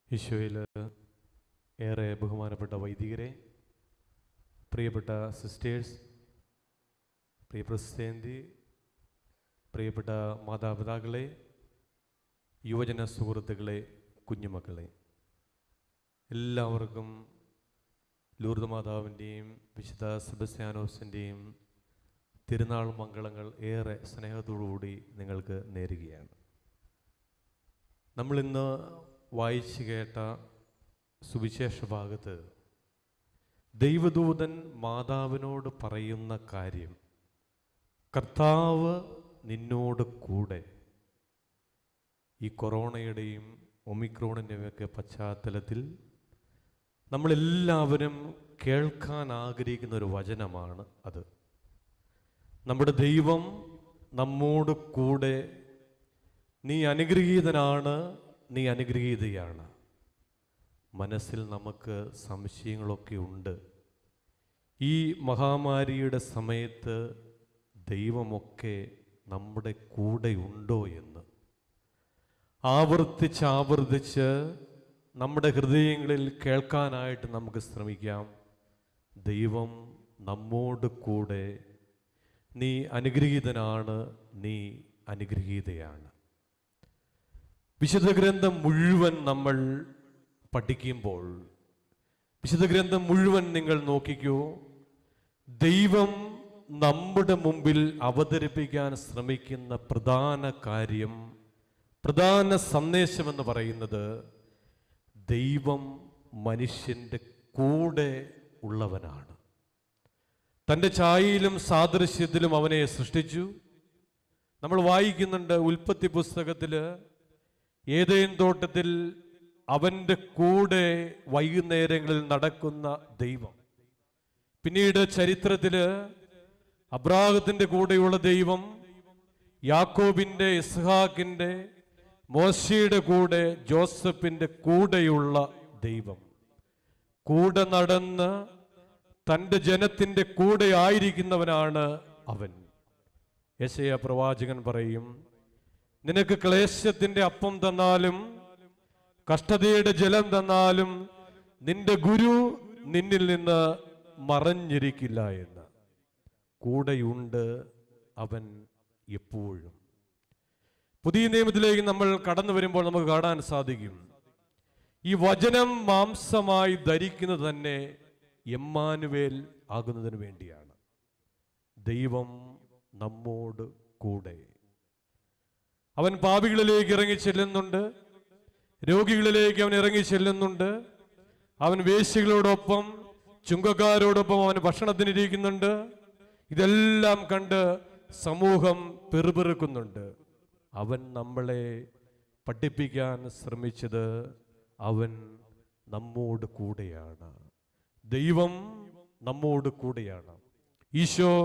ഈശോയിൽ ഏറെ ബഹുമാനപ്പെട്ട വൈദികരെ പ്രിയപ്പെട്ട സിസ്റ്റേഴ്സ് പ്രിയ പ്രസിദ്ധേന്തി പ്രിയപ്പെട്ട മാതാപിതാക്കളെ യുവജന സുഹൃത്തുക്കളെ കുഞ്ഞുമക്കളെ എല്ലാവർക്കും ലൂർദ് മാതാവിൻ്റെയും വിശുദ്ധ സെബസ്ത്യാനോസിൻ്റെയും തിരുനാൾ മംഗളങ്ങൾ ഏറെ സ്നേഹത്തോടുകൂടി നിങ്ങൾക്ക് നേരുകയാണ് നമ്മളിന്ന് വായിച്ചു കേട്ട സുവിശേഷ ഭാഗത്ത് ദൈവദൂതൻ മാതാവിനോട് പറയുന്ന കാര്യം കർത്താവ് നിന്നോട് കൂടെ ഈ കൊറോണയുടെയും ഒമിക്രോണിൻ്റെയൊക്കെ പശ്ചാത്തലത്തിൽ നമ്മളെല്ലാവരും കേൾക്കാൻ ആഗ്രഹിക്കുന്ന ഒരു വചനമാണ് അത് നമ്മുടെ ദൈവം നമ്മോട് കൂടെ നീ അനുഗ്രഹീതനാണ് നീ അനുഗ്രഹീതയാണ് മനസ്സിൽ നമുക്ക് സംശയങ്ങളൊക്കെ ഉണ്ട് ഈ മഹാമാരിയുടെ സമയത്ത് ദൈവമൊക്കെ നമ്മുടെ കൂടെ ഉണ്ടോ എന്ന് ആവർത്തിച്ച് ആവർത്തിച്ച് നമ്മുടെ ഹൃദയങ്ങളിൽ കേൾക്കാനായിട്ട് നമുക്ക് ശ്രമിക്കാം ദൈവം നമ്മോട് കൂടെ നീ അനുഗ്രഹീതനാണ് നീ അനുഗ്രഹീതയാണ് വിശുദ്ധ ഗ്രന്ഥം മുഴുവൻ നമ്മൾ പഠിക്കുമ്പോൾ വിശുദ്ധ ഗ്രന്ഥം മുഴുവൻ നിങ്ങൾ നോക്കിക്കൂ ദൈവം നമ്മുടെ മുമ്പിൽ അവതരിപ്പിക്കാൻ ശ്രമിക്കുന്ന പ്രധാന കാര്യം പ്രധാന സന്ദേശം എന്ന് പറയുന്നത് ദൈവം മനുഷ്യൻ്റെ കൂടെ ഉള്ളവനാണ് തൻ്റെ ഛായയിലും സാദൃശ്യത്തിലും അവനെ സൃഷ്ടിച്ചു നമ്മൾ വായിക്കുന്നുണ്ട് ഉൽപ്പത്തി പുസ്തകത്തിൽ ഏതേൻ തോട്ടത്തിൽ അവൻ്റെ കൂടെ വൈകുന്നേരങ്ങളിൽ നടക്കുന്ന ദൈവം പിന്നീട് ചരിത്രത്തിൽ അബ്രാഹത്തിൻ്റെ കൂടെയുള്ള ദൈവം യാക്കോബിൻ്റെ ഇസ്ഹാക്കിൻ്റെ മോശയുടെ കൂടെ ജോസഫിൻ്റെ കൂടെയുള്ള ദൈവം കൂടെ നടന്ന് തൻ്റെ ജനത്തിൻ്റെ കൂടെ ആയിരിക്കുന്നവനാണ് അവൻ യശയ പ്രവാചകൻ പറയും നിനക്ക് ക്ലേശത്തിന്റെ അപ്പം തന്നാലും കഷ്ടതയുടെ ജലം തന്നാലും നിന്റെ ഗുരു നിന്നിൽ നിന്ന് മറഞ്ഞിരിക്കില്ല എന്ന് കൂടെയുണ്ട് അവൻ എപ്പോഴും പുതിയ നിയമത്തിലേക്ക് നമ്മൾ കടന്നു വരുമ്പോൾ നമുക്ക് കാണാൻ സാധിക്കും ഈ വചനം മാംസമായി ധരിക്കുന്നത് തന്നെ എമ്മാനുവേൽ ആകുന്നതിന് വേണ്ടിയാണ് ദൈവം നമ്മോട് കൂടെ അവൻ പാപികളിലേക്ക് ഇറങ്ങി ചെല്ലുന്നുണ്ട് രോഗികളിലേക്ക് അവൻ ഇറങ്ങി ചെല്ലുന്നുണ്ട് അവൻ വേശ്യകളോടൊപ്പം ചുങ്കക്കാരോടൊപ്പം അവൻ ഭക്ഷണത്തിനിരിക്കുന്നുണ്ട് ഇതെല്ലാം കണ്ട് സമൂഹം പെറുപെറുക്കുന്നുണ്ട് അവൻ നമ്മളെ പഠിപ്പിക്കാൻ ശ്രമിച്ചത് അവൻ നമ്മോട് കൂടെയാണ് ദൈവം നമ്മോട് കൂടെയാണ് ഈശോ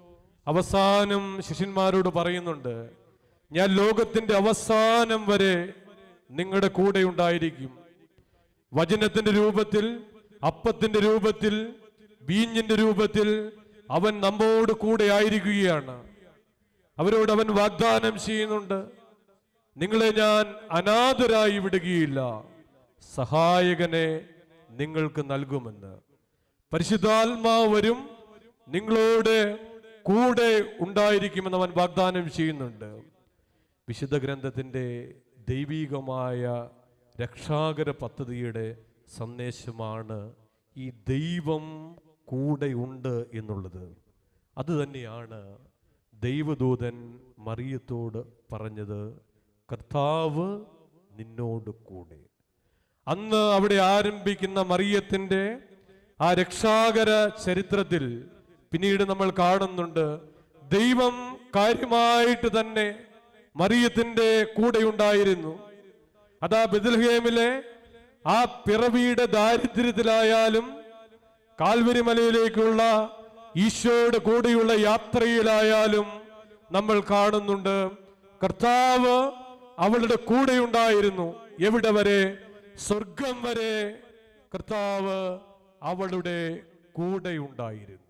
അവസാനം ശിഷ്യന്മാരോട് പറയുന്നുണ്ട് ഞാൻ ലോകത്തിന്റെ അവസാനം വരെ നിങ്ങളുടെ കൂടെ ഉണ്ടായിരിക്കും വചനത്തിന്റെ രൂപത്തിൽ അപ്പത്തിന്റെ രൂപത്തിൽ വീഞ്ഞിന്റെ രൂപത്തിൽ അവൻ നമ്മോട് കൂടെ ആയിരിക്കുകയാണ് അവരോട് അവൻ വാഗ്ദാനം ചെയ്യുന്നുണ്ട് നിങ്ങളെ ഞാൻ അനാഥരായി വിടുകയില്ല സഹായകനെ നിങ്ങൾക്ക് നൽകുമെന്ന് പരിശുദ്ധാത്മാവ് വരും നിങ്ങളോട് കൂടെ ഉണ്ടായിരിക്കുമെന്ന് അവൻ വാഗ്ദാനം ചെയ്യുന്നുണ്ട് വിശുദ്ധ ഗ്രന്ഥത്തിൻ്റെ ദൈവികമായ രക്ഷാകര പദ്ധതിയുടെ സന്ദേശമാണ് ഈ ദൈവം കൂടെയുണ്ട് എന്നുള്ളത് അത് തന്നെയാണ് ദൈവദൂതൻ മറിയത്തോട് പറഞ്ഞത് കർത്താവ് നിന്നോട് കൂടെ അന്ന് അവിടെ ആരംഭിക്കുന്ന മറിയത്തിൻ്റെ ആ രക്ഷാകര ചരിത്രത്തിൽ പിന്നീട് നമ്മൾ കാണുന്നുണ്ട് ദൈവം കാര്യമായിട്ട് തന്നെ മറിയത്തിന്റെ കൂടെ ഉണ്ടായിരുന്നു അതാ ബദൽഹേമിലെ ആ പിറവിയുടെ ദാരിദ്ര്യത്തിലായാലും കാൽവരി മലയിലേക്കുള്ള ഈശോയുടെ കൂടെയുള്ള യാത്രയിലായാലും നമ്മൾ കാണുന്നുണ്ട് കർത്താവ് അവളുടെ കൂടെ ഉണ്ടായിരുന്നു എവിടെ വരെ സ്വർഗം വരെ കർത്താവ് അവളുടെ കൂടെ ഉണ്ടായിരുന്നു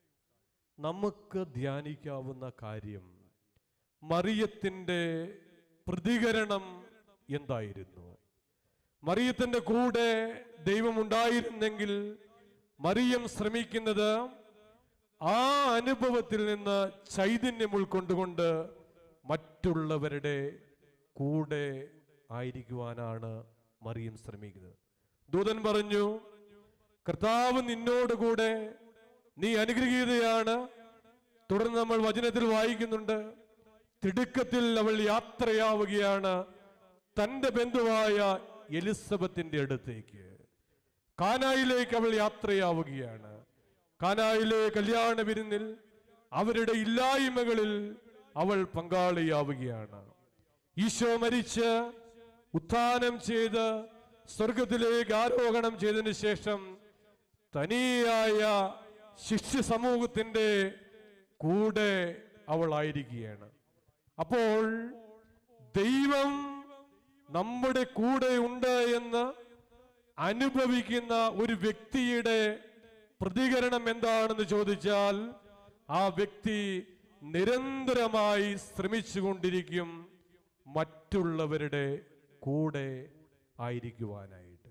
നമുക്ക് ധ്യാനിക്കാവുന്ന കാര്യം മറിയത്തിൻ്റെ പ്രതികരണം എന്തായിരുന്നു മറിയത്തിന്റെ കൂടെ ദൈവമുണ്ടായിരുന്നെങ്കിൽ മറിയം ശ്രമിക്കുന്നത് ആ അനുഭവത്തിൽ നിന്ന് ചൈതന്യം ഉൾക്കൊണ്ടുകൊണ്ട് മറ്റുള്ളവരുടെ കൂടെ ആയിരിക്കുവാനാണ് മറിയം ശ്രമിക്കുന്നത് ദൂതൻ പറഞ്ഞു കർത്താവ് നിന്നോടുകൂടെ നീ അനുഗ്രഹീതയാണ് തുടർന്ന് നമ്മൾ വചനത്തിൽ വായിക്കുന്നുണ്ട് തിടുക്കത്തിൽ അവൾ യാത്രയാവുകയാണ് തന്റെ ബന്ധുവായ എലിസബത്തിന്റെ അടുത്തേക്ക് കാനായിലേക്ക് അവൾ യാത്രയാവുകയാണ് കാനായിലെ കല്യാണ വിരുന്നിൽ അവരുടെ ഇല്ലായ്മകളിൽ അവൾ പങ്കാളിയാവുകയാണ് ഈശോ മരിച്ച് ഉത്ഥാനം ചെയ്ത് സ്വർഗത്തിലേക്ക് ആരോഹണം ചെയ്തതിനു ശേഷം തനിയായ ശിഷ്യ സമൂഹത്തിന്റെ കൂടെ അവൾ ആയിരിക്കുകയാണ് അപ്പോൾ ദൈവം നമ്മുടെ കൂടെ ഉണ്ട് എന്ന് അനുഭവിക്കുന്ന ഒരു വ്യക്തിയുടെ പ്രതികരണം എന്താണെന്ന് ചോദിച്ചാൽ ആ വ്യക്തി നിരന്തരമായി ശ്രമിച്ചുകൊണ്ടിരിക്കും മറ്റുള്ളവരുടെ കൂടെ ആയിരിക്കുവാനായിട്ട്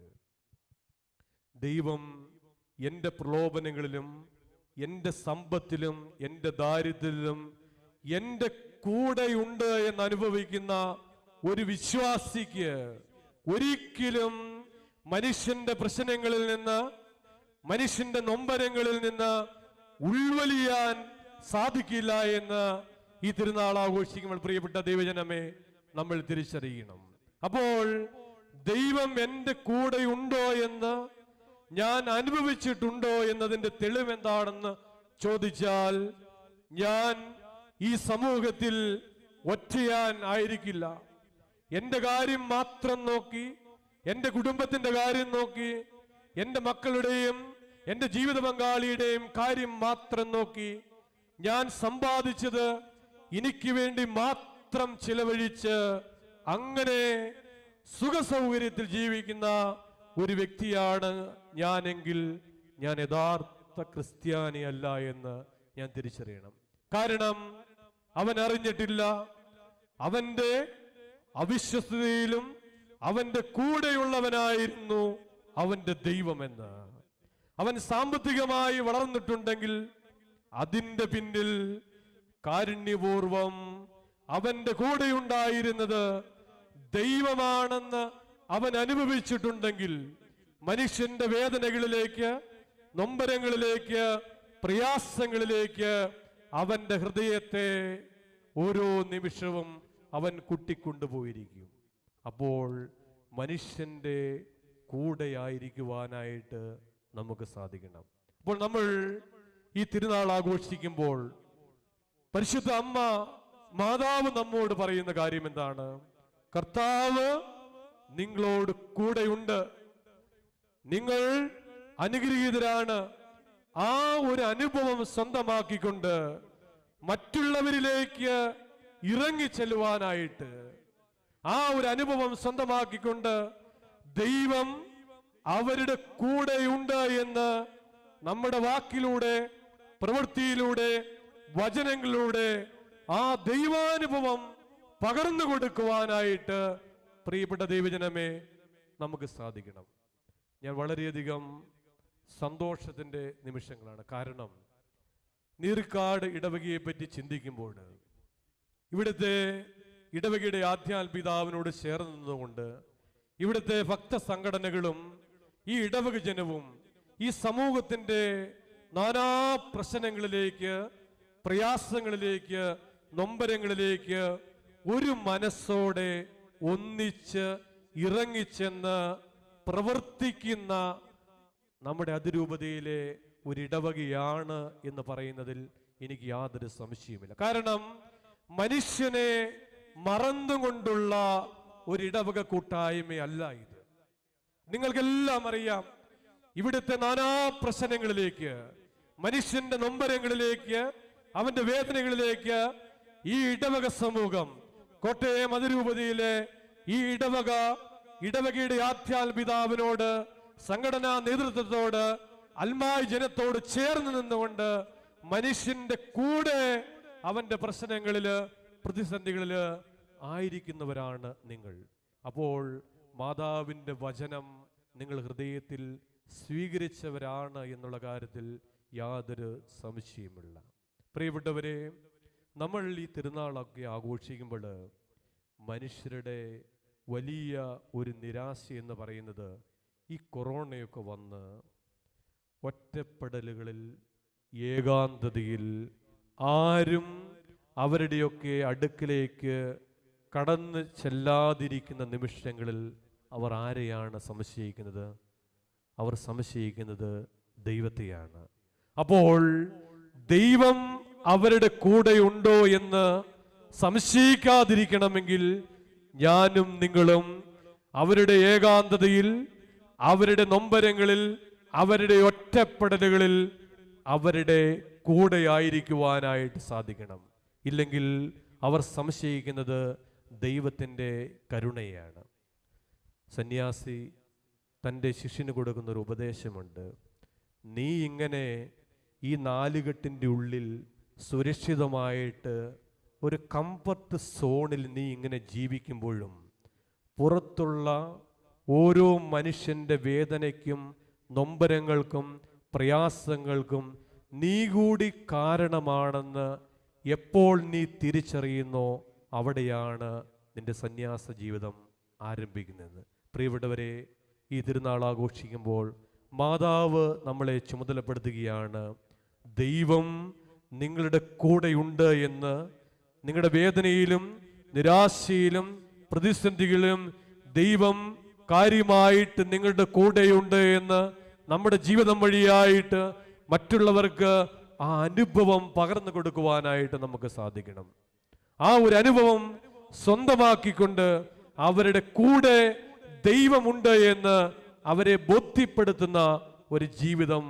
ദൈവം എൻ്റെ പ്രലോഭനങ്ങളിലും എൻ്റെ സമ്പത്തിലും എൻ്റെ ദാരിദ്ര്യത്തിലും എൻ്റെ കൂടെയുണ്ട് എന്ന് അനുഭവിക്കുന്ന ഒരു വിശ്വാസിക്ക് ഒരിക്കലും മനുഷ്യന്റെ പ്രശ്നങ്ങളിൽ നിന്ന് മനുഷ്യന്റെ നൊമ്പരങ്ങളിൽ നിന്ന് ഉൾവലിയാൻ സാധിക്കില്ല എന്ന് ഈ തിരുനാൾ ആഘോഷിക്കുമ്പോൾ പ്രിയപ്പെട്ട ദൈവജനമേ നമ്മൾ തിരിച്ചറിയണം അപ്പോൾ ദൈവം എൻ്റെ കൂടെയുണ്ടോ എന്ന് ഞാൻ അനുഭവിച്ചിട്ടുണ്ടോ എന്നതിന്റെ തെളിവ് എന്താണെന്ന് ചോദിച്ചാൽ ഞാൻ ഈ സമൂഹത്തിൽ ഒറ്റയാൻ ആയിരിക്കില്ല എന്റെ കാര്യം മാത്രം നോക്കി എന്റെ കുടുംബത്തിന്റെ കാര്യം നോക്കി എന്റെ മക്കളുടെയും എന്റെ ജീവിത പങ്കാളിയുടെയും കാര്യം മാത്രം നോക്കി ഞാൻ സമ്പാദിച്ചത് എനിക്ക് വേണ്ടി മാത്രം ചിലവഴിച്ച് അങ്ങനെ സുഖസൗകര്യത്തിൽ ജീവിക്കുന്ന ഒരു വ്യക്തിയാണ് ഞാനെങ്കിൽ ഞാൻ യഥാർത്ഥ ക്രിസ്ത്യാനി അല്ല എന്ന് ഞാൻ തിരിച്ചറിയണം കാരണം അവൻ അറിഞ്ഞിട്ടില്ല അവന്റെ അവിശ്വസ്തയിലും അവന്റെ കൂടെയുള്ളവനായിരുന്നു അവന്റെ ദൈവമെന്ന് അവൻ സാമ്പത്തികമായി വളർന്നിട്ടുണ്ടെങ്കിൽ അതിന്റെ പിന്നിൽ കാരുണ്യപൂർവം അവന്റെ കൂടെയുണ്ടായിരുന്നത് ദൈവമാണെന്ന് അവൻ അനുഭവിച്ചിട്ടുണ്ടെങ്കിൽ മനുഷ്യന്റെ വേദനകളിലേക്ക് നൊമ്പരങ്ങളിലേക്ക് പ്രയാസങ്ങളിലേക്ക് അവന്റെ ഹൃദയത്തെ ഓരോ നിമിഷവും അവൻ കുട്ടിക്കൊണ്ടുപോയിരിക്കും അപ്പോൾ മനുഷ്യന്റെ കൂടെയായിരിക്കുവാനായിട്ട് നമുക്ക് സാധിക്കണം അപ്പോൾ നമ്മൾ ഈ തിരുനാൾ ആഘോഷിക്കുമ്പോൾ പരിശുദ്ധ അമ്മ മാതാവ് നമ്മോട് പറയുന്ന കാര്യം എന്താണ് കർത്താവ് നിങ്ങളോട് കൂടെയുണ്ട് നിങ്ങൾ അനുഗ്രഹീതരാണ് ആ ഒരു അനുഭവം സ്വന്തമാക്കിക്കൊണ്ട് മറ്റുള്ളവരിലേക്ക് ഇറങ്ങി ചെല്ലുവാനായിട്ട് ആ ഒരു അനുഭവം സ്വന്തമാക്കിക്കൊണ്ട് ദൈവം അവരുടെ കൂടെയുണ്ട് എന്ന് നമ്മുടെ വാക്കിലൂടെ പ്രവൃത്തിയിലൂടെ വചനങ്ങളിലൂടെ ആ ദൈവാനുഭവം പകർന്നു കൊടുക്കുവാനായിട്ട് പ്രിയപ്പെട്ട ദൈവജനമേ നമുക്ക് സാധിക്കണം ഞാൻ വളരെയധികം സന്തോഷത്തിന്റെ നിമിഷങ്ങളാണ് കാരണം നീർക്കാട് ഇടവകയെ പറ്റി ചിന്തിക്കുമ്പോൾ ഇവിടുത്തെ ഇടവകയുടെ ആധ്യാത്മിതാവിനോട് ചേർന്ന് നിന്നുകൊണ്ട് ഇവിടുത്തെ ഭക്ത സംഘടനകളും ഈ ഇടവക ജനവും ഈ സമൂഹത്തിന്റെ നാനാ പ്രശ്നങ്ങളിലേക്ക് പ്രയാസങ്ങളിലേക്ക് നൊമ്പരങ്ങളിലേക്ക് ഒരു മനസ്സോടെ ഒന്നിച്ച് ഇറങ്ങിച്ചെന്ന് പ്രവർത്തിക്കുന്ന നമ്മുടെ അതിരൂപതയിലെ ഒരു ഇടവകയാണ് എന്ന് പറയുന്നതിൽ എനിക്ക് യാതൊരു സംശയവുമില്ല കാരണം മനുഷ്യനെ മറന്നുകൊണ്ടുള്ള ഒരു ഇടവക കൂട്ടായ്മയല്ല ഇത് നിങ്ങൾക്കെല്ലാം അറിയാം ഇവിടുത്തെ നാനാ പ്രശ്നങ്ങളിലേക്ക് മനുഷ്യന്റെ നൊമ്പരങ്ങളിലേക്ക് അവന്റെ വേദനകളിലേക്ക് ഈ ഇടവക സമൂഹം കോട്ടയം അതിരൂപതയിലെ ഈ ഇടവക ഇടവകയുടെ ആധ്യാത്മിതാവിനോട് സംഘടനാ നേതൃത്വത്തോട് അൽമായി ജനത്തോട് ചേർന്ന് നിന്നുകൊണ്ട് മനുഷ്യന്റെ കൂടെ അവന്റെ പ്രശ്നങ്ങളില് പ്രതിസന്ധികളില് ആയിരിക്കുന്നവരാണ് നിങ്ങൾ അപ്പോൾ മാതാവിൻ്റെ വചനം നിങ്ങൾ ഹൃദയത്തിൽ സ്വീകരിച്ചവരാണ് എന്നുള്ള കാര്യത്തിൽ യാതൊരു സംശയമില്ല പ്രിയപ്പെട്ടവരെ നമ്മൾ ഈ തിരുനാളൊക്കെ ആഘോഷിക്കുമ്പോൾ മനുഷ്യരുടെ വലിയ ഒരു നിരാശ എന്ന് പറയുന്നത് ഈ കൊറോണയൊക്കെ വന്ന് ഒറ്റപ്പെടലുകളിൽ ഏകാന്തതയിൽ ആരും അവരുടെയൊക്കെ അടുക്കിലേക്ക് കടന്ന് ചെല്ലാതിരിക്കുന്ന നിമിഷങ്ങളിൽ അവർ ആരെയാണ് സംശയിക്കുന്നത് അവർ സംശയിക്കുന്നത് ദൈവത്തെയാണ് അപ്പോൾ ദൈവം അവരുടെ കൂടെയുണ്ടോ എന്ന് സംശയിക്കാതിരിക്കണമെങ്കിൽ ഞാനും നിങ്ങളും അവരുടെ ഏകാന്തതയിൽ അവരുടെ നൊമ്പരങ്ങളിൽ അവരുടെ ഒറ്റപ്പെടലുകളിൽ അവരുടെ കൂടെയായിരിക്കുവാനായിട്ട് സാധിക്കണം ഇല്ലെങ്കിൽ അവർ സംശയിക്കുന്നത് ദൈവത്തിൻ്റെ കരുണയാണ് സന്യാസി തൻ്റെ ശിഷ്യന് കൊടുക്കുന്ന ഒരു ഉപദേശമുണ്ട് നീ ഇങ്ങനെ ഈ നാലുകെട്ടിൻ്റെ ഉള്ളിൽ സുരക്ഷിതമായിട്ട് ഒരു കംഫർട്ട് സോണിൽ നീ ഇങ്ങനെ ജീവിക്കുമ്പോഴും പുറത്തുള്ള ഓരോ മനുഷ്യൻ്റെ വേദനയ്ക്കും നൊമ്പരങ്ങൾക്കും പ്രയാസങ്ങൾക്കും നീ കൂടി കാരണമാണെന്ന് എപ്പോൾ നീ തിരിച്ചറിയുന്നോ അവിടെയാണ് നിന്റെ സന്യാസ ജീവിതം ആരംഭിക്കുന്നത് പ്രിയപ്പെട്ടവരെ ഈ തിരുനാൾ ആഘോഷിക്കുമ്പോൾ മാതാവ് നമ്മളെ ചുമതലപ്പെടുത്തുകയാണ് ദൈവം നിങ്ങളുടെ കൂടെയുണ്ട് എന്ന് നിങ്ങളുടെ വേദനയിലും നിരാശയിലും പ്രതിസന്ധികളിലും ദൈവം കാര്യമായിട്ട് നിങ്ങളുടെ കൂടെയുണ്ട് എന്ന് നമ്മുടെ ജീവിതം വഴിയായിട്ട് മറ്റുള്ളവർക്ക് ആ അനുഭവം പകർന്നു കൊടുക്കുവാനായിട്ട് നമുക്ക് സാധിക്കണം ആ ഒരു അനുഭവം സ്വന്തമാക്കിക്കൊണ്ട് അവരുടെ കൂടെ ദൈവമുണ്ട് എന്ന് അവരെ ബോധ്യപ്പെടുത്തുന്ന ഒരു ജീവിതം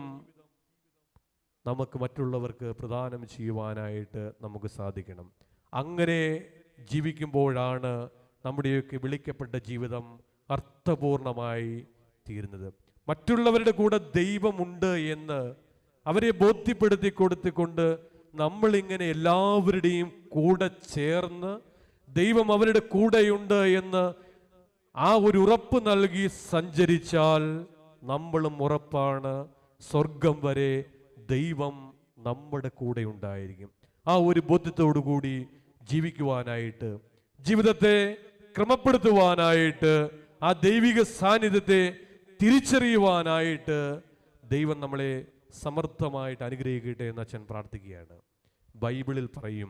നമുക്ക് മറ്റുള്ളവർക്ക് പ്രദാനം ചെയ്യുവാനായിട്ട് നമുക്ക് സാധിക്കണം അങ്ങനെ ജീവിക്കുമ്പോഴാണ് നമ്മുടെയൊക്കെ വിളിക്കപ്പെട്ട ജീവിതം അർത്ഥപൂർണമായി തീരുന്നത് മറ്റുള്ളവരുടെ കൂടെ ദൈവമുണ്ട് എന്ന് അവരെ ബോധ്യപ്പെടുത്തി കൊടുത്തുകൊണ്ട് നമ്മളിങ്ങനെ എല്ലാവരുടെയും കൂടെ ചേർന്ന് ദൈവം അവരുടെ കൂടെയുണ്ട് എന്ന് ആ ഒരു ഉറപ്പ് നൽകി സഞ്ചരിച്ചാൽ നമ്മളും ഉറപ്പാണ് സ്വർഗം വരെ ദൈവം നമ്മുടെ കൂടെ ഉണ്ടായിരിക്കും ആ ഒരു ബോധ്യത്തോടു കൂടി ജീവിക്കുവാനായിട്ട് ജീവിതത്തെ ക്രമപ്പെടുത്തുവാനായിട്ട് ആ ദൈവിക സാന്നിധ്യത്തെ തിരിച്ചറിയുവാനായിട്ട് ദൈവം നമ്മളെ സമർത്ഥമായിട്ട് അനുഗ്രഹിക്കട്ടെ എന്ന് അച്ഛൻ പ്രാർത്ഥിക്കുകയാണ് ബൈബിളിൽ പറയും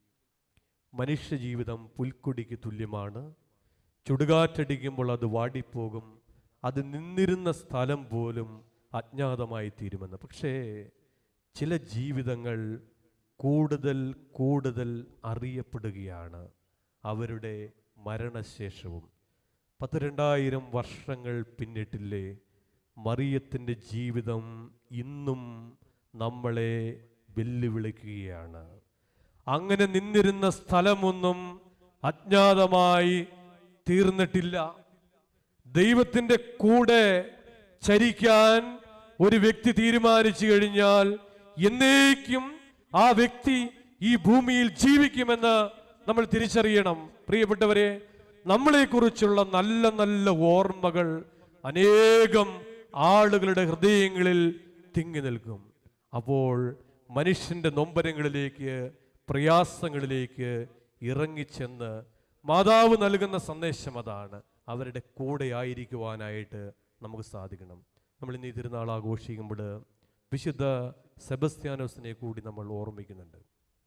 മനുഷ്യ ജീവിതം പുൽക്കൊടിക്ക് തുല്യമാണ് ചുടുകാറ്റടിക്കുമ്പോൾ അത് വാടിപ്പോകും അത് നിന്നിരുന്ന സ്ഥലം പോലും അജ്ഞാതമായി തീരുമെന്ന് പക്ഷേ ചില ജീവിതങ്ങൾ കൂടുതൽ കൂടുതൽ അറിയപ്പെടുകയാണ് അവരുടെ മരണശേഷവും പത്ത് രണ്ടായിരം വർഷങ്ങൾ പിന്നിട്ടില്ലേ മറിയത്തിൻ്റെ ജീവിതം ഇന്നും നമ്മളെ വെല്ലുവിളിക്കുകയാണ് അങ്ങനെ നിന്നിരുന്ന സ്ഥലമൊന്നും അജ്ഞാതമായി തീർന്നിട്ടില്ല ദൈവത്തിൻ്റെ കൂടെ ചരിക്കാൻ ഒരു വ്യക്തി തീരുമാനിച്ചു കഴിഞ്ഞാൽ എന്നേക്കും ആ വ്യക്തി ഈ ഭൂമിയിൽ ജീവിക്കുമെന്ന് നമ്മൾ തിരിച്ചറിയണം പ്രിയപ്പെട്ടവരെ നമ്മളെക്കുറിച്ചുള്ള നല്ല നല്ല ഓർമ്മകൾ അനേകം ആളുകളുടെ ഹൃദയങ്ങളിൽ തിങ്ങി നിൽക്കും അപ്പോൾ മനുഷ്യന്റെ നൊമ്പരങ്ങളിലേക്ക് പ്രയാസങ്ങളിലേക്ക് ഇറങ്ങിച്ചെന്ന് മാതാവ് നൽകുന്ന സന്ദേശം അതാണ് അവരുടെ കൂടെ ആയിരിക്കുവാനായിട്ട് നമുക്ക് സാധിക്കണം നമ്മൾ ഇന്ന് ഈ തിരുനാൾ ആഘോഷിക്കുമ്പോൾ വിശുദ്ധ സെബസ്ത്യാനോസിനെ കൂടി നമ്മൾ ഓർമ്മിക്കുന്നുണ്ട്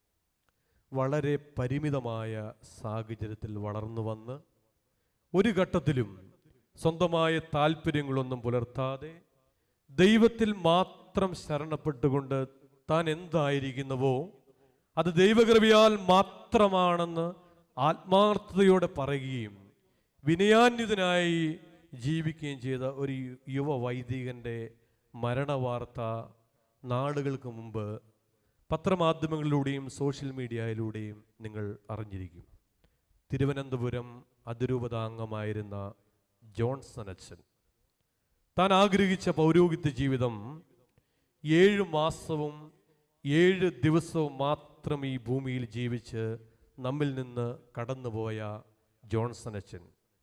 വളരെ പരിമിതമായ സാഹചര്യത്തിൽ വളർന്നു വന്ന് ഒരു ഘട്ടത്തിലും സ്വന്തമായ താല്പര്യങ്ങളൊന്നും പുലർത്താതെ ദൈവത്തിൽ മാത്രം ശരണപ്പെട്ടുകൊണ്ട് താൻ എന്തായിരിക്കുന്നുവോ അത് ദൈവകൃപയാൽ മാത്രമാണെന്ന് ആത്മാർത്ഥതയോടെ പറയുകയും വിനയാന്വിതനായി ജീവിക്കുകയും ചെയ്ത ഒരു യു- യുവ വൈദികന്റെ മരണവാർത്ത നാളുകൾക്ക് മുമ്പ് പത്രമാധ്യമങ്ങളിലൂടെയും സോഷ്യൽ മീഡിയയിലൂടെയും നിങ്ങൾ അറിഞ്ഞിരിക്കും തിരുവനന്തപുരം അതിരൂപതാംഗമായിരുന്ന ജോൺസൺ അച്ഛൻ താൻ ആഗ്രഹിച്ച പൗരോഹിത്യ ജീവിതം ഏഴ് മാസവും ഏഴ് ദിവസവും മാത്രം ഈ ഭൂമിയിൽ ജീവിച്ച് നമ്മിൽ നിന്ന് കടന്നുപോയ ജോൺസൺ അച്ഛൻ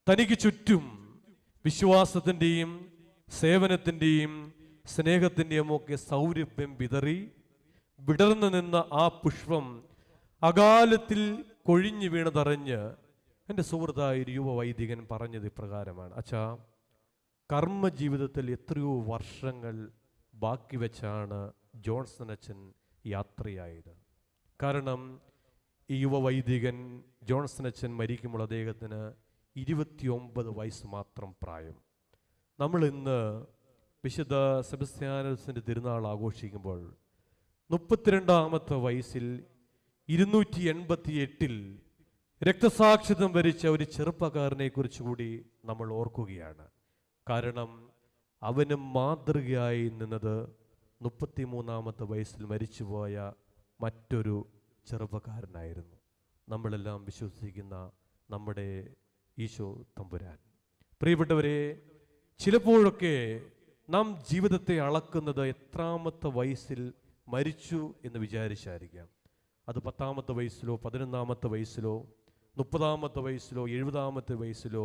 തനിക്ക് ചുറ്റും വിശ്വാസത്തിൻ്റെയും സേവനത്തിൻ്റെയും സ്നേഹത്തിൻ്റെയും ഒക്കെ സൗരഭ്യം വിതറി വിടർന്നു നിന്ന ആ പുഷ്പം അകാലത്തിൽ കൊഴിഞ്ഞു വീണതറിഞ്ഞ് എൻ്റെ സുഹൃത്തായ ഒരു യുവ വൈദികൻ പറഞ്ഞത് ഇപ്രകാരമാണ് അച്ഛാ കർമ്മ ജീവിതത്തിൽ എത്രയോ വർഷങ്ങൾ ബാക്കി വെച്ചാണ് ജോൺസൺ അച്ഛൻ യാത്രയായത് കാരണം ഈ യുവ വൈദികൻ ജോൺസൺ അച്ഛൻ മരിക്കുമ്പോൾ അദ്ദേഹത്തിന് ഇരുപത്തിയൊമ്പത് വയസ്സ് മാത്രം പ്രായം നമ്മൾ ഇന്ന് വിശുദ്ധ സെബസ്ത്യാനസിൻ്റെ തിരുനാൾ ആഘോഷിക്കുമ്പോൾ മുപ്പത്തിരണ്ടാമത്തെ വയസ്സിൽ ഇരുന്നൂറ്റി എൺപത്തി എട്ടിൽ രക്തസാക്ഷിത്വം വരിച്ച ഒരു ചെറുപ്പക്കാരനെ കുറിച്ച് കൂടി നമ്മൾ ഓർക്കുകയാണ് കാരണം അവന് മാതൃകയായി നിന്നത് മുപ്പത്തിമൂന്നാമത്തെ വയസ്സിൽ മരിച്ചുപോയ മറ്റൊരു ചെറുപ്പക്കാരനായിരുന്നു നമ്മളെല്ലാം വിശ്വസിക്കുന്ന നമ്മുടെ ഈശോ തമ്പുരാൻ പ്രിയപ്പെട്ടവരെ ചിലപ്പോഴൊക്കെ നാം ജീവിതത്തെ അളക്കുന്നത് എത്രാമത്തെ വയസ്സിൽ മരിച്ചു എന്ന് വിചാരിച്ചായിരിക്കാം അത് പത്താമത്തെ വയസ്സിലോ പതിനൊന്നാമത്തെ വയസ്സിലോ മുപ്പതാമത്തെ വയസ്സിലോ എഴുപതാമത്തെ വയസ്സിലോ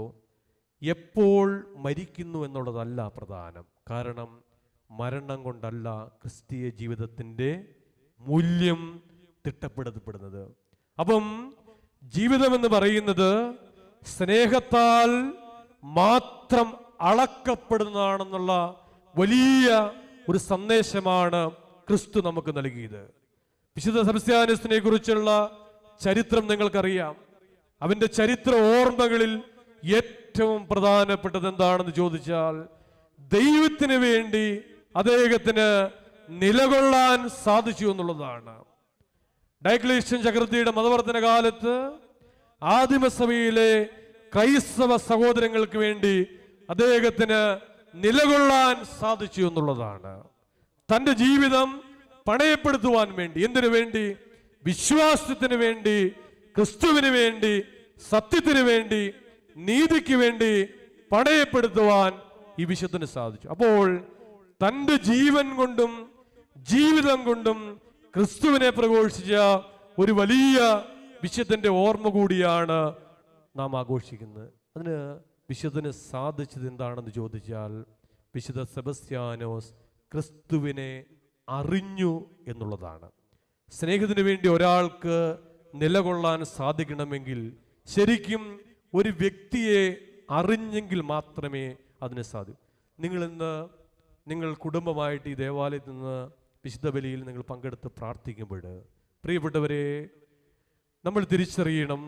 എപ്പോൾ മരിക്കുന്നു എന്നുള്ളതല്ല പ്രധാനം കാരണം മരണം കൊണ്ടല്ല ക്രിസ്തീയ ജീവിതത്തിൻ്റെ മൂല്യം തിട്ടപ്പെടുത്തപ്പെടുന്നത് അപ്പം ജീവിതം എന്ന് പറയുന്നത് സ്നേഹത്താൽ മാത്രം അളക്കപ്പെടുന്നതാണെന്നുള്ള വലിയ ഒരു സന്ദേശമാണ് ക്രിസ്തു നമുക്ക് നൽകിയത് വിശുദ്ധ സെബസ്ത്യാനസിനെ കുറിച്ചുള്ള ചരിത്രം നിങ്ങൾക്കറിയാം അവന്റെ ചരിത്ര ഓർമ്മകളിൽ ഏറ്റവും പ്രധാനപ്പെട്ടത് എന്താണെന്ന് ചോദിച്ചാൽ ദൈവത്തിന് വേണ്ടി അദ്ദേഹത്തിന് നിലകൊള്ളാൻ സാധിച്ചു എന്നുള്ളതാണ് ഡൈക്ലേഷ്യൻ ചക്രവർത്തിയുടെ മതവർത്തന കാലത്ത് ആദിമസഭയിലെ ക്രൈസ്തവ സഹോദരങ്ങൾക്ക് വേണ്ടി അദ്ദേഹത്തിന് നിലകൊള്ളാൻ സാധിച്ചു എന്നുള്ളതാണ് തന്റെ ജീവിതം പണയപ്പെടുത്തുവാൻ വേണ്ടി എന്തിനു വേണ്ടി വിശ്വാസത്തിന് വേണ്ടി ക്രിസ്തുവിന് വേണ്ടി സത്യത്തിന് വേണ്ടി നീതിക്ക് വേണ്ടി പണയപ്പെടുത്തുവാൻ ഈ വിശുദ്ധന് സാധിച്ചു അപ്പോൾ തന്റെ ജീവൻ കൊണ്ടും ജീവിതം കൊണ്ടും ക്രിസ്തുവിനെ പ്രഘോഷിച്ച ഒരു വലിയ വിശുദ്ധന്റെ ഓർമ്മ കൂടിയാണ് നാം ആഘോഷിക്കുന്നത് അതിന് വിശുദ്ധന് സാധിച്ചത് എന്താണെന്ന് ചോദിച്ചാൽ വിശുദ്ധ സെബസ്ത്യാനോസ് ക്രിസ്തുവിനെ അറിഞ്ഞു എന്നുള്ളതാണ് സ്നേഹത്തിന് വേണ്ടി ഒരാൾക്ക് നിലകൊള്ളാൻ സാധിക്കണമെങ്കിൽ ശരിക്കും ഒരു വ്യക്തിയെ അറിഞ്ഞെങ്കിൽ മാത്രമേ അതിന് സാധിക്കൂ നിങ്ങൾ ഇന്ന് നിങ്ങൾ കുടുംബമായിട്ട് ഈ ദേവാലയത്തിൽ നിന്ന് വിശുദ്ധ ബലിയിൽ നിങ്ങൾ പങ്കെടുത്ത് പ്രാർത്ഥിക്കുമ്പോൾ പ്രിയപ്പെട്ടവരെ നമ്മൾ തിരിച്ചറിയണം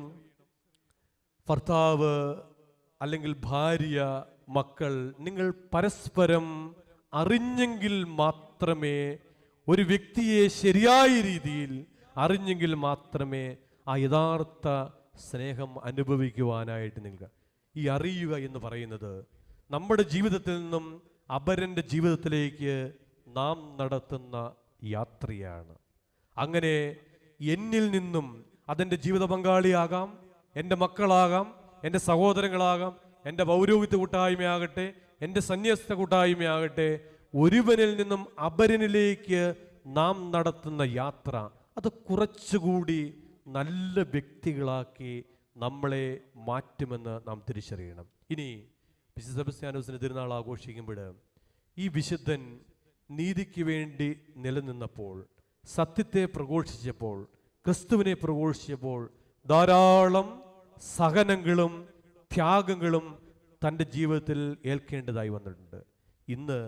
ഭർത്താവ് അല്ലെങ്കിൽ ഭാര്യ മക്കൾ നിങ്ങൾ പരസ്പരം അറിഞ്ഞെങ്കിൽ മാത്രമേ ഒരു വ്യക്തിയെ ശരിയായ രീതിയിൽ അറിഞ്ഞെങ്കിൽ മാത്രമേ ആ യഥാർത്ഥ സ്നേഹം അനുഭവിക്കുവാനായിട്ട് നിങ്ങൾക്ക് ഈ അറിയുക എന്ന് പറയുന്നത് നമ്മുടെ ജീവിതത്തിൽ നിന്നും അപരൻ്റെ ജീവിതത്തിലേക്ക് നാം നടത്തുന്ന യാത്രയാണ് അങ്ങനെ എന്നിൽ നിന്നും അതെൻ്റെ ജീവിത പങ്കാളിയാകാം എൻ്റെ മക്കളാകാം എൻ്റെ സഹോദരങ്ങളാകാം എൻ്റെ പൗരോഹിത്യ കൂട്ടായ്മയാകട്ടെ എൻ്റെ സന്യസ്ത കൂട്ടായ്മയാകട്ടെ ഒരുവനിൽ നിന്നും അപരനിലേക്ക് നാം നടത്തുന്ന യാത്ര അത് കുറച്ചുകൂടി നല്ല വ്യക്തികളാക്കി നമ്മളെ മാറ്റുമെന്ന് നാം തിരിച്ചറിയണം ഇനി വിശുദ്ധ സെബസ്ത്യാനോസിന്റെ തിരുനാൾ ആഘോഷിക്കുമ്പോൾ ഈ വിശുദ്ധൻ നീതിക്ക് വേണ്ടി നിലനിന്നപ്പോൾ സത്യത്തെ പ്രഘോഷിച്ചപ്പോൾ ക്രിസ്തുവിനെ പ്രഘോഷിച്ചപ്പോൾ ധാരാളം സഹനങ്ങളും ത്യാഗങ്ങളും തൻ്റെ ജീവിതത്തിൽ ഏൽക്കേണ്ടതായി വന്നിട്ടുണ്ട് ഇന്ന്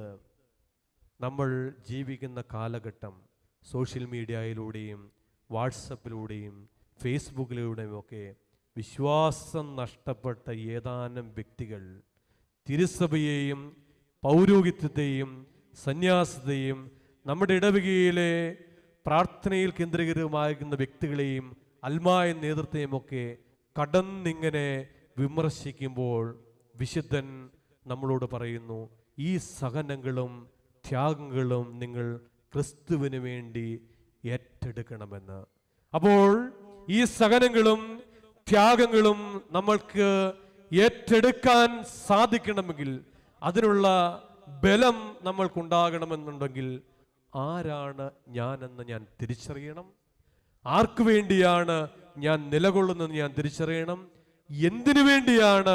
നമ്മൾ ജീവിക്കുന്ന കാലഘട്ടം സോഷ്യൽ മീഡിയയിലൂടെയും വാട്സപ്പിലൂടെയും ഫേസ്ബുക്കിലൂടെയും ഒക്കെ വിശ്വാസം നഷ്ടപ്പെട്ട ഏതാനും വ്യക്തികൾ തിരുസഭയെയും പൗരോഹിത്യത്തെയും സന്യാസത്തെയും നമ്മുടെ ഇടവകയിലെ പ്രാർത്ഥനയിൽ കേന്ദ്രീകൃതമാകുന്ന വ്യക്തികളെയും അൽമായ നേതൃത്വത്തെയും ഒക്കെ കടന്നിങ്ങനെ വിമർശിക്കുമ്പോൾ വിശുദ്ധൻ നമ്മളോട് പറയുന്നു ഈ സഹനങ്ങളും ത്യാഗങ്ങളും നിങ്ങൾ ക്രിസ്തുവിന് വേണ്ടി ഏറ്റെടുക്കണമെന്ന് അപ്പോൾ ഈ സഹനങ്ങളും ത്യാഗങ്ങളും നമ്മൾക്ക് ഏറ്റെടുക്കാൻ സാധിക്കണമെങ്കിൽ അതിനുള്ള ബലം നമ്മൾക്കുണ്ടാകണമെന്നുണ്ടെങ്കിൽ ആരാണ് ഞാനെന്ന് ഞാൻ തിരിച്ചറിയണം ആർക്കു വേണ്ടിയാണ് ഞാൻ നിലകൊള്ളുന്നത് ഞാൻ തിരിച്ചറിയണം എന്തിനു വേണ്ടിയാണ്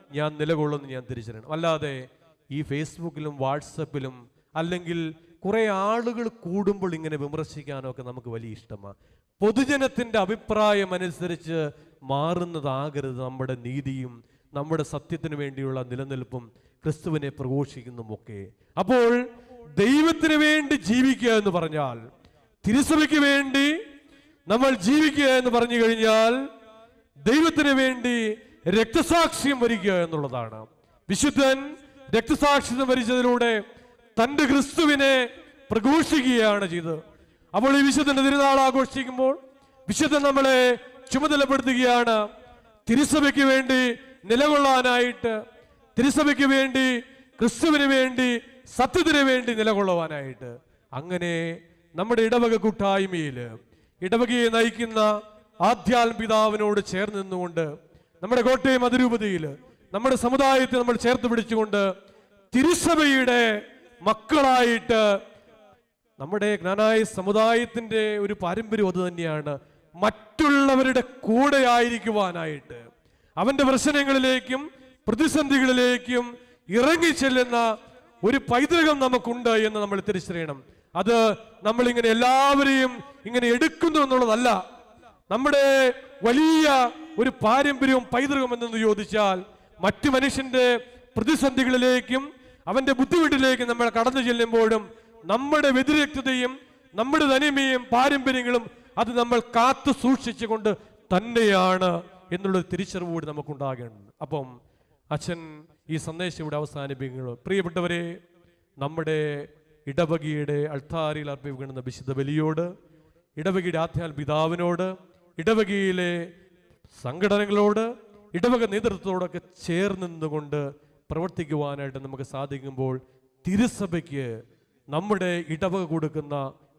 ഞാൻ നിലകൊള്ളുന്നു ഞാൻ തിരിച്ചറിയണം അല്ലാതെ ഈ ഫേസ്ബുക്കിലും വാട്സപ്പിലും അല്ലെങ്കിൽ കുറെ ആളുകൾ കൂടുമ്പോൾ ഇങ്ങനെ വിമർശിക്കാനോ ഒക്കെ നമുക്ക് വലിയ ഇഷ്ടമാണ് പൊതുജനത്തിന്റെ അഭിപ്രായം അനുസരിച്ച് മാറുന്നതാകരുത് നമ്മുടെ നീതിയും നമ്മുടെ സത്യത്തിന് വേണ്ടിയുള്ള നിലനിൽപ്പും ക്രിസ്തുവിനെ പ്രഘോഷിക്കുന്നതുമൊക്കെ അപ്പോൾ ദൈവത്തിന് വേണ്ടി ജീവിക്കുക എന്ന് പറഞ്ഞാൽ തിരുസഭയ്ക്ക് വേണ്ടി നമ്മൾ ജീവിക്കുക എന്ന് പറഞ്ഞു കഴിഞ്ഞാൽ ദൈവത്തിന് വേണ്ടി രക്തസാക്ഷ്യം വരിക എന്നുള്ളതാണ് വിശുദ്ധൻ രക്തസാക്ഷിത്വം വരിച്ചതിലൂടെ തന്റെ ക്രിസ്തുവിനെ പ്രഘോഷിക്കുകയാണ് ചെയ്തത് അപ്പോൾ ഈ വിശുദ്ധന്റെ തിരുനാൾ ആഘോഷിക്കുമ്പോൾ വിശുദ്ധൻ നമ്മളെ ചുമതലപ്പെടുത്തുകയാണ് തിരുസഭയ്ക്ക് വേണ്ടി നിലകൊള്ളാനായിട്ട് തിരുസഭയ്ക്ക് വേണ്ടി ക്രിസ്തുവിന് വേണ്ടി സത്യത്തിന് വേണ്ടി നിലകൊള്ളുവാനായിട്ട് അങ്ങനെ നമ്മുടെ ഇടവക കൂട്ടായ്മയിൽ ഇടവകയെ നയിക്കുന്ന ആധ്യാത്മ പിതാവിനോട് ചേർന്ന് നിന്നുകൊണ്ട് നമ്മുടെ കോട്ടയം അതിരൂപതയിൽ നമ്മുടെ സമുദായത്തെ നമ്മൾ ചേർത്ത് പിടിച്ചുകൊണ്ട് തിരുസഭയുടെ മക്കളായിട്ട് നമ്മുടെ ജ്ഞാനായ സമുദായത്തിന്റെ ഒരു പാരമ്പര്യം അത് തന്നെയാണ് മറ്റുള്ളവരുടെ കൂടെ ആയിരിക്കുവാനായിട്ട് അവന്റെ പ്രശ്നങ്ങളിലേക്കും പ്രതിസന്ധികളിലേക്കും ഇറങ്ങിച്ചെല്ലുന്ന ഒരു പൈതൃകം നമുക്കുണ്ട് എന്ന് നമ്മൾ തിരിച്ചറിയണം അത് നമ്മൾ ഇങ്ങനെ എല്ലാവരെയും ഇങ്ങനെ എടുക്കുന്നു എന്നുള്ളതല്ല നമ്മുടെ വലിയ ഒരു പാരമ്പര്യവും പൈതൃകം എന്തെന്ന് ചോദിച്ചാൽ മറ്റു മനുഷ്യന്റെ പ്രതിസന്ധികളിലേക്കും അവന്റെ ബുദ്ധിമുട്ടിലേക്കും നമ്മൾ കടന്നു ചെല്ലുമ്പോഴും നമ്മുടെ വ്യതിരക്തതയും നമ്മുടെ തനിമയും പാരമ്പര്യങ്ങളും അത് നമ്മൾ കാത്തു സൂക്ഷിച്ചുകൊണ്ട് തന്നെയാണ് എന്നുള്ള തിരിച്ചറിവ് കൂടി നമുക്കുണ്ടാകേണ്ടത് അപ്പം അച്ഛൻ ഈ സന്ദേശം ഇവിടെ അവസാനിപ്പിക്കുന്നു പ്രിയപ്പെട്ടവരെ നമ്മുടെ ഇടവകയുടെ അൾത്താരിയിൽ അർപ്പിക്കുന്ന വിശുദ്ധ ബലിയോട് ഇടവകയുടെ ആധ്യാത്മ പിതാവിനോട് ഇടവകയിലെ സംഘടനകളോട് ഇടവക നേതൃത്വത്തോടൊക്കെ ചേർന്ന് നിന്നുകൊണ്ട് പ്രവർത്തിക്കുവാനായിട്ട് നമുക്ക് സാധിക്കുമ്പോൾ തിരുസഭയ്ക്ക് നമ്മുടെ ഇടവക കൊടുക്കുന്ന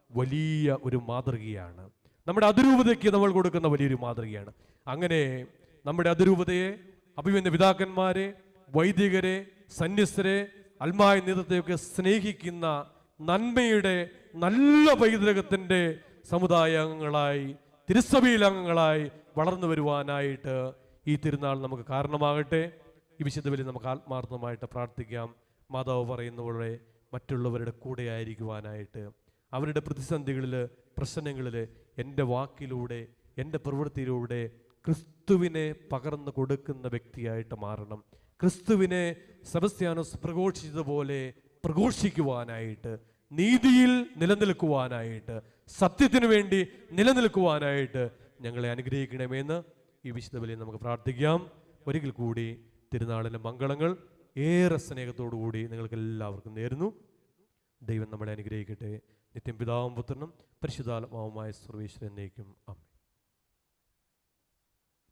വലിയ ഒരു മാതൃകയാണ് നമ്മുടെ അതിരൂപതയ്ക്ക് നമ്മൾ കൊടുക്കുന്ന വലിയൊരു മാതൃകയാണ് അങ്ങനെ നമ്മുടെ അതിരൂപതയെ അഭിമന്യ പിതാക്കന്മാരെ വൈദികരെ സന്യസ്തരെ അൽമായ നേതൃത്വത്തെയൊക്കെ സ്നേഹിക്കുന്ന നന്മയുടെ നല്ല പൈതൃകത്തിൻ്റെ സമുദായ അംഗങ്ങളായി തിരുസഭയിലെ അംഗങ്ങളായി വളർന്നു വരുവാനായിട്ട് ഈ തിരുനാൾ നമുക്ക് കാരണമാകട്ടെ ഈ വിശുദ്ധ ബലി നമുക്ക് ആത്മാർത്ഥമായിട്ട് പ്രാർത്ഥിക്കാം മാതാവ് പറയുന്ന പോലെ മറ്റുള്ളവരുടെ കൂടെ ആയിരിക്കുവാനായിട്ട് അവരുടെ പ്രതിസന്ധികളിൽ പ്രശ്നങ്ങളിൽ എൻ്റെ വാക്കിലൂടെ എൻ്റെ പ്രവൃത്തിയിലൂടെ ക്രിസ്തുവിനെ പകർന്നു കൊടുക്കുന്ന വ്യക്തിയായിട്ട് മാറണം ക്രിസ്തുവിനെ സെബസ്ത്യാനോസ് പ്രഘോഷിച്ചതുപോലെ പ്രഘോഷിക്കുവാനായിട്ട് നീതിയിൽ നിലനിൽക്കുവാനായിട്ട് സത്യത്തിനു വേണ്ടി നിലനിൽക്കുവാനായിട്ട് ഞങ്ങളെ അനുഗ്രഹിക്കണമെന്ന് ഈ വിശുദ്ധ ബലിയിൽ നമുക്ക് പ്രാർത്ഥിക്കാം ഒരിക്കൽ കൂടി തിരുനാളിലെ മംഗളങ്ങൾ ഏറെ സ്നേഹത്തോടു കൂടി നിങ്ങൾക്ക് എല്ലാവർക്കും നേരുന്നു ദൈവം നമ്മളെ അനുഗ്രഹിക്കട്ടെ നിത്യം പിതാവും പുത്രനും പരിശുദ്ധാത്മാവുമായ സർവേശ്വരൻ എന്നേക്കും അമ്മ